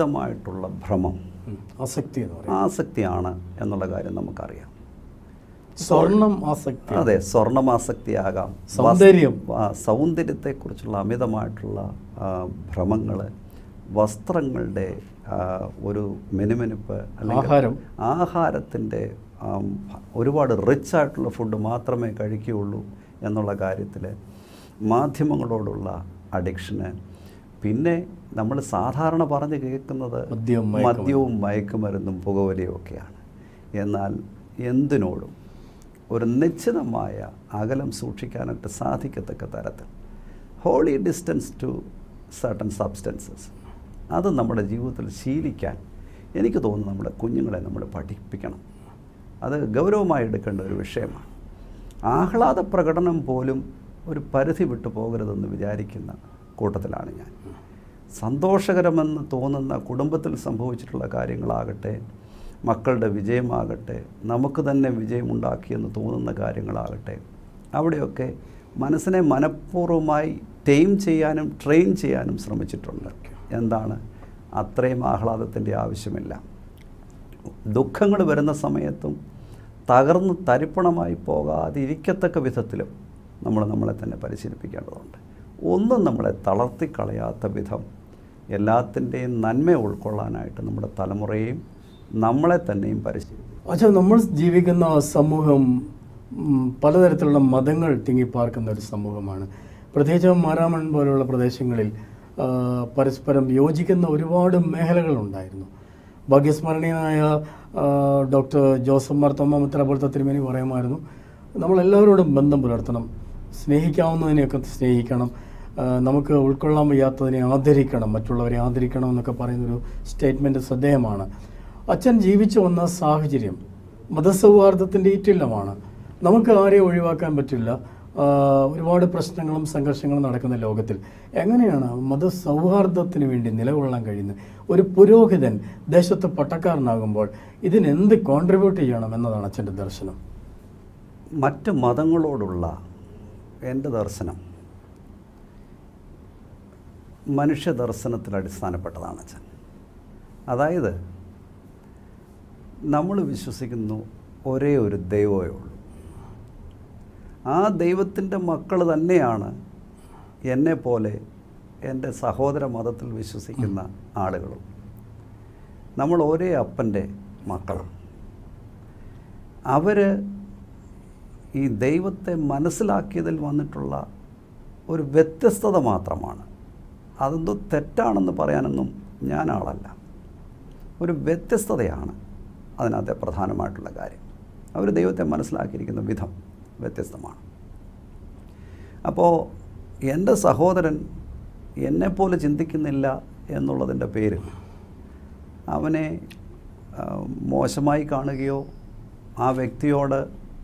അമിതമായിട്ടുള്ള ഭ്രമം ഉം. ആസക്തി എന്ന് പറയുന്നത് ആസക്തിയാണ് എന്നുള്ള കാര്യം നമുക്കറിയാം സ്വർണം ആസക്തി അതെ സ്വർണമാസക്തിയാകാം സൗന്ദര്യം. വസ്- ആ, സൗന്ദര്യത്തെക്കുറിച്ചുള്ള അമിതമായിട്ടുള്ള ഭ്രമങ്ങൾ വസ്ത്രങ്ങളുടെ ആ, ഒരു മെനുമെനുപ്പ് ആഹാരം. ആഹാരത്തിൻ്റെ ആം, ഒരുപാട് റിച്ച് ആയിട്ടുള്ള ഫുഡ് മാത്രമേ കഴിക്കുകയുള്ളൂ എന്നുള്ള കാര്യത്തിൽ മാധ്യമങ്ങളോടുള്ള അഡിക്ഷന് പിന്നെ നമ്മൾ സാധാരണ പറഞ്ഞ് കേൾക്കുന്നത് മദ്യവും മയക്കുമരുന്നും. മദ്യവും മയക്കുമരുന്നും പുകവലിയും ഒക്കെയാണ് എന്നാൽ എന്തിനോടും ഒരു നിശ്ചിതമായ അകലം സൂക്ഷിക്കാനായിട്ട് സാധിക്കത്തക്ക തരത്തിൽ holy distance to certain substances അത് നമ്മുടെ ജീവിതത്തിൽ ശീലിക്കാൻ എനിക്ക് തോന്നുന്നു നമ്മുടെ കുഞ്ഞുങ്ങളെ നമ്മൾ പഠിപ്പിക്കണം അത് ഗൗരവമായി എടുക്കേണ്ട ഒരു വിഷയമാണ് ആഹ്ലാദ പ്രകടനം പോലും ഒരു പരിധി വിട്ടു പോകരുതെന്ന് വിചാരിക്കുന്ന കൂട്ടത്തിലാണ് ഞാൻ സന്തോഷകരമെന്ന് തോന്നുന്ന കുടുംബത്തിൽ സംഭവിച്ചിട്ടുള്ള കാര്യങ്ങളാകട്ടെ മക്കളുടെ വിജയമാകട്ടെ നമുക്ക് തന്നെ വിജയമുണ്ടാക്കിയെന്ന് തോന്നുന്ന കാര്യങ്ങളാകട്ടെ അവിടെയൊക്കെ മനസ്സിനെ മനഃപൂർവ്വമായി ടൈം ചെയ്യാനും ട്രെയിൻ ചെയ്യാനും ശ്രമിച്ചിട്ടുണ്ട് എന്താണ് അത്രയും ആഹ്ലാദത്തിൻ്റെ ആവശ്യമില്ല ദുഃഖങ്ങൾ വരുന്ന സമയത്തും തകർന്ന് തരിപ്പണമായി പോകാതിരിക്കത്തക്ക വിധത്തിലും നമ്മൾ നമ്മളെ തന്നെ പരിശീലിപ്പിക്കേണ്ടതുണ്ട് ഒന്നും നമ്മളെ തളർത്തിക്കളയാത്ത വിധം എല്ലാത്തിൻ്റെയും നന്മ ഉൾക്കൊള്ളാനായിട്ട് നമ്മുടെ തലമുറയെയും നമ്മളെ തന്നെയും പരിശീലിപ്പിക്കും അച്ഛാ നമ്മൾ ജീവിക്കുന്ന സമൂഹം ഉം, പലതരത്തിലുള്ള മതങ്ങൾ തിങ്ങിപ്പാർക്കുന്ന ഒരു സമൂഹമാണ് പ്രത്യേകിച്ചും മാരാമൺ പോലുള്ള പ്രദേശങ്ങളിൽ ആ, പരസ്പരം യോജിക്കുന്ന ഒരുപാട് മേഖലകളുണ്ടായിരുന്നു ഭാഗ്യസ്മരണീയനായ ആ, ഡോക്ടർ ജോസഫ് മാർത്തോമ്മ മിത്ര പോലത്തെ തിരുമേനി പറയുമായിരുന്നു നമ്മളെല്ലാവരോടും ബന്ധം പുലർത്തണം സ്നേഹിക്കാവുന്നതിനെയൊക്കെ സ്നേഹിക്കണം ആ, നമുക്ക് ഉൾക്കൊള്ളാൻ വയ്യാത്തതിനെ ആദരിക്കണം മറ്റുള്ളവരെ ആദരിക്കണം എന്നൊക്കെ പറയുന്നൊരു സ്റ്റേറ്റ്മെൻറ്റ് ശ്രദ്ധേയമാണ് അച്ഛൻ ജീവിച്ചു വന്ന സാഹചര്യം മതസൗഹാർദ്ദത്തിൻ്റെ ഈറ്റില്ലമാണ് നമുക്ക് ആരെയും ഒഴിവാക്കാൻ പറ്റില്ല ആ, ഒരുപാട് പ്രശ്നങ്ങളും സംഘർഷങ്ങളും നടക്കുന്ന ലോകത്തിൽ എങ്ങനെയാണ് മതസൗഹാർദ്ദത്തിന് വേണ്ടി നിലകൊള്ളാൻ കഴിയുന്നത് ഒരു പുരോഹിതൻ ദേശത്ത് പട്ടക്കാരനാകുമ്പോൾ ഇതിനെന്ത് കോൺട്രിബ്യൂട്ട് ചെയ്യണം എന്നതാണ് അച്ഛൻ്റെ ദർശനം മറ്റ് മതങ്ങളോടുള്ള എൻ്റെ ദർശനം മനുഷ്യ ദർശനത്തിൽ അടിസ്ഥാനപ്പെട്ടതാണ് അച്ഛൻ അതായത് നമ്മൾ വിശ്വസിക്കുന്നു ഒരേ ഒരു ദൈവമേ ഉള്ളൂ ആ ദൈവത്തിൻ്റെ മക്കൾ തന്നെയാണ് എന്നെ പോലെ എൻ്റെ സഹോദര മതത്തിൽ വിശ്വസിക്കുന്ന ആളുകളും നമ്മൾ ഒരേ അപ്പൻ്റെ മക്കളും അവർ ഈ ദൈവത്തെ മനസ്സിലാക്കിയതിൽ വന്നിട്ടുള്ള ഒരു വ്യത്യസ്തത മാത്രമാണ് അതെന്തോ തെറ്റാണെന്ന് പറയാനൊന്നും ഞാൻ ആളല്ല ഒരു വ്യത്യസ്തതയാണ് അതിനകത്തെ പ്രധാനമായിട്ടുള്ള കാര്യം അവർ ദൈവത്തെ മനസ്സിലാക്കിയിരിക്കുന്ന വിധം വ്യത്യസ്തമാണ് അപ്പോൾ എൻ്റെ സഹോദരൻ എന്നെപ്പോലെ ചിന്തിക്കുന്നില്ല എന്നുള്ളതിൻ്റെ പേരിൽ അവനെ ആ, മോശമായി കാണുകയോ ആ വ്യക്തിയോട്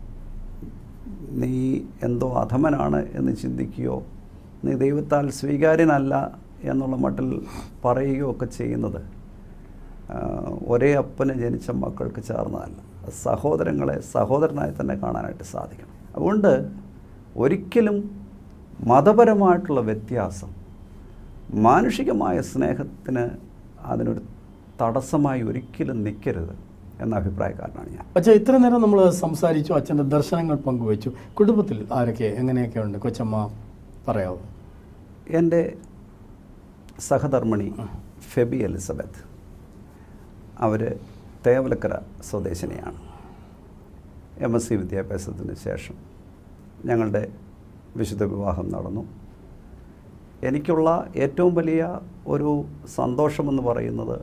നീ എന്തോ അധമനാണ് എന്ന് ചിന്തിക്കുകയോ നീ ദൈവത്താൽ സ്വീകാര്യനല്ല എന്നുള്ള മട്ടിൽ പറയുകയോ ഒക്കെ ചെയ്യുന്നത് ആ, ഒരേ അപ്പന് ജനിച്ച മക്കൾക്ക് ചേർന്നതല്ല സഹോദരങ്ങളെ സഹോദരനായി തന്നെ കാണാനായിട്ട് സാധിക്കണം അതുകൊണ്ട് ഒരിക്കലും മതപരമായിട്ടുള്ള വ്യത്യാസം മാനുഷികമായ സ്നേഹത്തിന് അതിനൊരു തടസ്സമായി ഒരിക്കലും നിൽക്കരുത് എന്ന അഭിപ്രായക്കാരനാണ് ഞാൻ അച്ഛാ ഇത്ര നേരം നമ്മൾ സംസാരിച്ചു അച്ഛൻ്റെ ദർശനങ്ങൾ പങ്കുവച്ചു കുടുംബത്തിൽ ആരൊക്കെ എങ്ങനെയൊക്കെ ഉണ്ട് കൊച്ചമ്മ പറയാവോ എൻ്റെ സഹധർമ്മിണി ഫെബി എലിസബത്ത് അവർ തേവലക്കര സ്വദേശിനിയാണ് എം എസ് സി വിദ്യാഭ്യാസത്തിന് ശേഷം ഞങ്ങളുടെ വിശുദ്ധ വിവാഹം നടന്നു എനിക്കുള്ള ഏറ്റവും വലിയ ഒരു സന്തോഷമെന്ന് പറയുന്നത്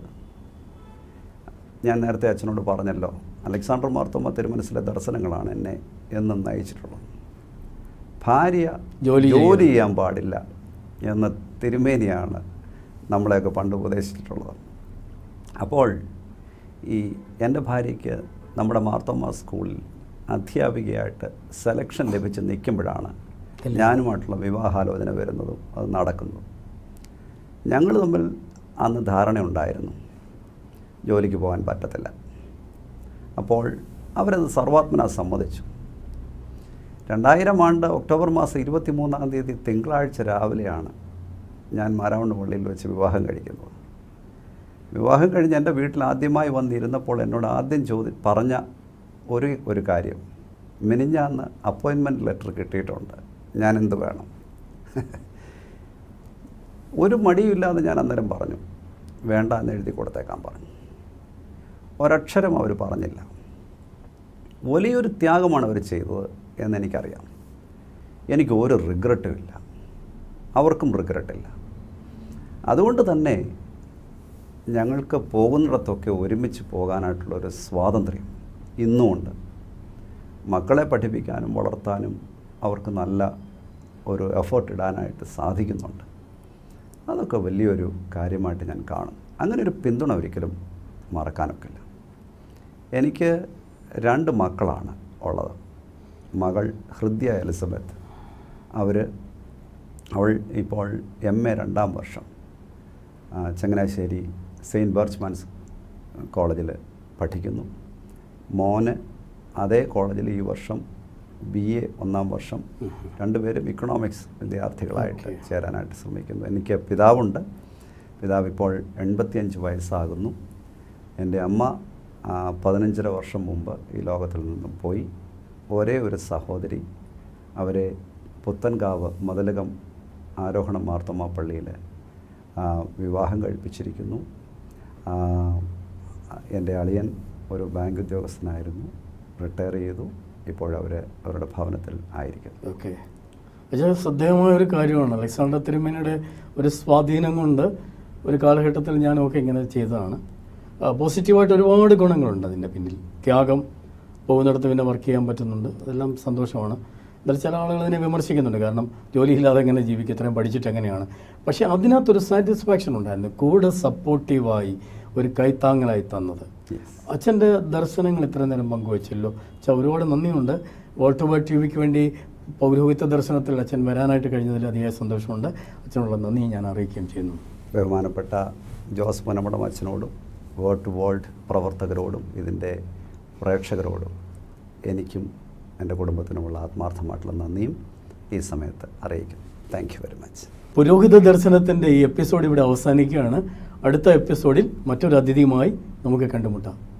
ഞാൻ നേരത്തെ അച്ഛനോട് പറഞ്ഞല്ലോ അലക്സാണ്ടർ മാർത്തോമ തിരുമനസിലെ ദർശനങ്ങളാണ് എന്നെ എന്നും നയിച്ചിട്ടുള്ളത് ഭാര്യ ജോലി ജോലി ചെയ്യാൻ പാടില്ല എന്ന തിരുമേനിയാണ് നമ്മളെയൊക്കെ പണ്ട് ഉപദേശിച്ചിട്ടുള്ളത് അപ്പോൾ ഈ എൻ്റെ ഭാര്യയ്ക്ക് നമ്മുടെ മാർത്തോമ സ്കൂളിൽ അധ്യാപികയായിട്ട് സെലക്ഷൻ ലഭിച്ച് നിൽക്കുമ്പോഴാണ് കല്യാണം. ഞാനുമായിട്ടുള്ള വിവാഹാലോചന വരുന്നതും അത് നടക്കുന്നതും ഞങ്ങൾ തമ്മിൽ അന്ന് ധാരണയുണ്ടായിരുന്നു ജോലിക്ക് പോകാൻ പറ്റത്തില്ല അപ്പോൾ അവരത് സർവാത്മന സമ്മതിച്ചു രണ്ടായിരം ആണ്ട് ഒക്ടോബർ മാസം ഇരുപത്തി മൂന്നാം തീയതി തിങ്കളാഴ്ച രാവിലെയാണ് ഞാൻ മാരാവണ്ണ പള്ളിയിൽ വെച്ച് വിവാഹം കഴിക്കുന്നത് വിവാഹം കഴിഞ്ഞ് എൻ്റെ വീട്ടിൽ ആദ്യമായി വന്നിരുന്നപ്പോൾ എന്നോട് ആദ്യം ചോദി പറഞ്ഞ ഒരു ഒരു കാര്യം മിനിഞ്ഞാന്ന് അപ്പോയിൻമെൻറ്റ് ലെറ്റർ കിട്ടിയിട്ടുണ്ട് ഞാൻ എന്ത് വേണം ഒരു മടിയുമില്ലാതെ ഞാൻ അന്നേരം പറഞ്ഞു വേണ്ട എന്ന് എഴുതി കൊടുത്തേക്കാൻ പറഞ്ഞു ഒരക്ഷരം അവർ പറഞ്ഞില്ല വലിയൊരു ത്യാഗമാണ് അവർ ചെയ്തത് എന്നെനിക്കറിയാം എനിക്ക് ഒരു റിഗ്രറ്റും ഇല്ല അവർക്കും റിഗ്രറ്റില്ല അതുകൊണ്ട് തന്നെ ഞങ്ങൾക്ക് പോകുന്നിടത്തൊക്കെ ഒരുമിച്ച് പോകാനായിട്ടുള്ള ഒരു സ്വാതന്ത്ര്യം ഇന്നുമുണ്ട് മക്കളെ പഠിപ്പിക്കാനും വളർത്താനും അവർക്ക് നല്ല ഒരു എഫേർട്ട് ഇടാനായിട്ട് സാധിക്കുന്നുണ്ട് അതൊക്കെ വലിയൊരു കാര്യമായിട്ട് ഞാൻ കാണും അങ്ങനെ ഒരു പിന്തുണ ഒരിക്കലും മറക്കാനൊക്കില്ല എനിക്ക് രണ്ട് മക്കളാണ് ഉള്ളത് മകൾ ഹൃദയ എലിസബത്ത് അവർ അവൾ ഇപ്പോൾ എം എ രണ്ടാം വർഷം ആ, ചങ്ങനാശ്ശേരി സെയിൻറ്റ് ബർച്ച്മാൻസ് കോളേജിൽ പഠിക്കുന്നു മോന് അതേ കോളേജിൽ ഈ വർഷം ബി എ ഒന്നാം വർഷം രണ്ടുപേരും ഇക്കണോമിക്സ് വിദ്യാർത്ഥികളായിട്ട് Okay. ചേരാനായിട്ട് ശ്രമിക്കുന്നു എനിക്ക് പിതാവുണ്ട് പിതാവ് ഇപ്പോൾ എൺപത്തിയഞ്ച് വയസ്സാകുന്നു എൻ്റെ അമ്മ ആ, പതിനഞ്ചര വർഷം മുമ്പ് ഈ ലോകത്തിൽ നിന്നും പോയി ഒരേ ഒരു സഹോദരി അവരെ പുത്തൻകാവ് മതിലകം ആരോഹണം മാർത്തമ്മ പള്ളിയിൽ ആ, വിവാഹം കഴിപ്പിച്ചിരിക്കുന്നു ആ, എൻ്റെ അളിയൻ ഒരു ബാങ്ക് ഉദ്യോഗസ്ഥനായിരുന്നു റിട്ടയർ ചെയ്തു ഇപ്പോഴവർ അവരുടെ ഭവനത്തിൽ ആയിരിക്കും ഓക്കെ പക്ഷേ ശ്രദ്ധേയമായ ഒരു കാര്യമാണ് അലക്സാണ്ടർ തിരുമേനിയുടെ ഒരു സ്വാധീനം കൊണ്ട് ഒരു കാലഘട്ടത്തിൽ ഞാനൊക്കെ ഇങ്ങനെ ചെയ്തതാണ് ആ, പോസിറ്റീവായിട്ട് ഒരുപാട് ഗുണങ്ങളുണ്ട് അതിൻ്റെ പിന്നിൽ ത്യാഗം പോകുന്നിടത്ത് പിന്നെ വർക്ക് ചെയ്യാൻ പറ്റുന്നുണ്ട് അതെല്ലാം സന്തോഷമാണ് എന്നാൽ ചില ആളുകൾ ഇതിനെ വിമർശിക്കുന്നുണ്ട് കാരണം ജോലിയില്ലാതെ എങ്ങനെ ജീവിക്കും ഇത്രയും പഠിച്ചിട്ട് എങ്ങനെയാണ് പക്ഷേ അതിനകത്തൊരു സാറ്റിസ്ഫാക്ഷൻ ഉണ്ടായിരുന്നു കൂടെ സപ്പോർട്ടീവായി ഒരു കൈത്താങ്ങലായി തന്നത് Yes. അച്ഛൻ്റെ ദർശനങ്ങൾ ഇത്ര നേരം പങ്കുവച്ചല്ലോ അച്ഛാ ഒരുപാട് നന്ദിയുണ്ട് വോൾട്ട് ബൈ ടി വിക്ക് വേണ്ടി പൗരോഹിത്യ ദർശനത്തിൽ അച്ഛൻ വരാനായിട്ട് കഴിഞ്ഞതിൽ അതിയായ സന്തോഷമുണ്ട് അച്ഛനുള്ള നന്ദി ഞാൻ അറിയിക്കുകയും ചെയ്യുന്നു ബഹുമാനപ്പെട്ട ജോസ് പുനമടം അച്ഛനോടും വേർഡ് ടു വേൾഡ് പ്രവർത്തകരോടും ഇതിൻ്റെ പ്രേക്ഷകരോടും എനിക്കും എൻ്റെ കുടുംബത്തിനുമുള്ള ആത്മാർത്ഥമായിട്ടുള്ള നന്ദിയും ഈ സമയത്ത് അറിയിക്കുന്നു താങ്ക് യു വെരി മച്ച് പുരോഹിത ദർശനത്തിൻ്റെ ഈ എപ്പിസോഡ് ഇവിടെ അവസാനിക്കുകയാണ് അടുത്ത എപ്പിസോഡിൽ മറ്റൊരു അതിഥിയുമായി നമുക്ക് കണ്ടുമുട്ടാം